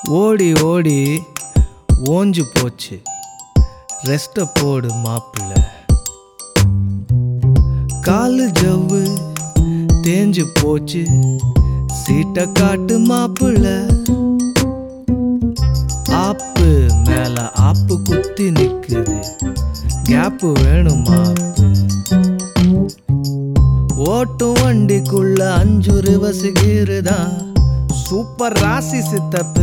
ஓடி ஓடி ஓஞ்சு போச்சு ரெஸ்ட போடு மாப்பிள்ள காலு ஜவ்வு தேஞ்சு போச்சு சீட்டை காட்டு மாப்பிள்ள ஆப்பு மேல ஆப்பு குத்தி நிக்குது கேப்பு வேணும் மாப்பு ஓட்டும் வண்டிக்குள்ள அஞ்சு ரிவசுகிறதா சூப்பர் ராசி சித்தப்பு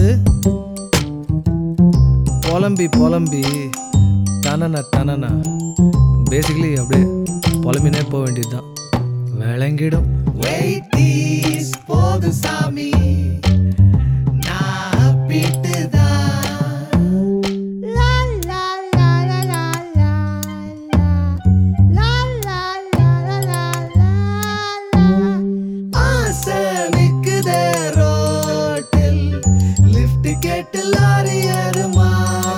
புலம்பி புலம்பி தனன தனனா பேசிக்கலி அப்படியே புலம்பினே போக வேண்டியதுதான் விளங்கிடும் போது சாமி நான் La la la la la la la la la la la la ஆசை நிக்குதே ரோட்டில் லிஃப்ட் கேட்டு லாரி ஏறுமா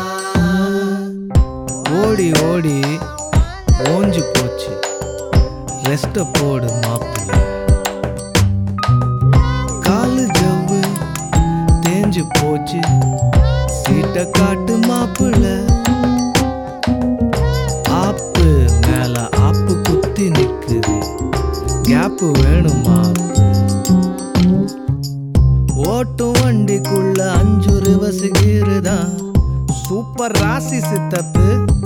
ஓடி ஓடி ஓஞ்சு போச்சு ரெஸ்ட போடு மாப்பிள்ள காலு ஜவ்வு தேஞ்சு போச்சு சீட்டை காட்டு மாப்பிள்ள ஆப்பு மேல ஆப்பு குத்தி நிக்குது கேப்பு வேணும் மாப்பு ஓட்டும் வண்டிக்குள்ள அஞ்சு ரிவசுகிறதா சூப்பர் ராசி சித்தப்பு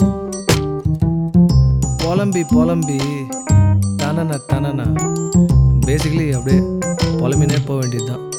புலம்பி புலம்பி தனன தனனா பேசிக்கலி அப்படியே புலம்பினே போக வேண்டியதுதான்